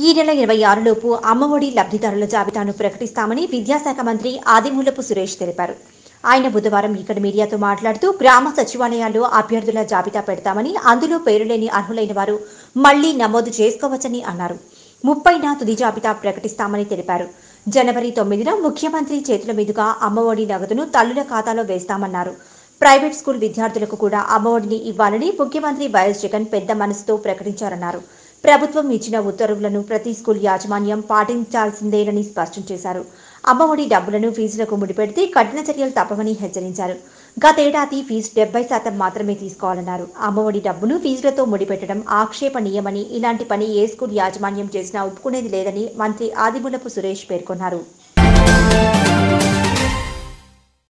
ఈ నెల ఇరవై ఆరులోపు అమ్మఒడి లబ్ధిదారుల జాబితాను ప్రకటిస్తామని విద్యాశాఖ మంత్రి ఆదిమూలపు సురేష్ తెలిపారు ఆయన బుధవారం ఇక్కడ మీడియాతో మాట్లాడుతూ గ్రామ సచివాలయాల్లో అభ్యర్థుల జాబితా పెడతామని అందులో పేరు లేని అర్హులైన వారు మళ్లీ నమోదు చేసుకోవచ్చని అన్నారు ముప్పైన తుది జాబితా ప్రకటిస్తామని తెలిపారు జనవరి తొమ్మిదిన ముఖ్యమంత్రి చేతుల మీదుగా అమ్మఒడి నగదును తల్లుల ఖాతాలో వేస్తామన్నారు ప్రైవేట్ స్కూల్ విద్యార్థులకు కూడా అమ్మఒడిని ఇవ్వాలని ముఖ్యమంత్రి వైఎస్ జగన్ పెద్ద మనసుతో ప్రకటించారన్నారు ప్రభుత్వం ఇచ్చిన ఉత్తర్వులను ప్రతి స్కూల్ యాజమాన్యం పాటించాల్సిందేనని స్పష్టం చేశారు అమ్మఒడి డబ్బులను ఫీజులకు ముడిపెడితే కఠిన చర్యలు తప్పవని హెచ్చరించారు గతేడాది ఫీజు డెబ్బై శాతం మాత్రమే తీసుకోవాలన్నారు అమ్మఒడి డబ్బును ఫీజులతో ముడిపెట్టడం ఆక్షేపణీయమని ఇలాంటి పని ఏ స్కూల్ యాజమాన్యం చేసినా ఒప్పుకునేది లేదని మంత్రి ఆదిమూలపు సురేష్ పేర్కొన్నారు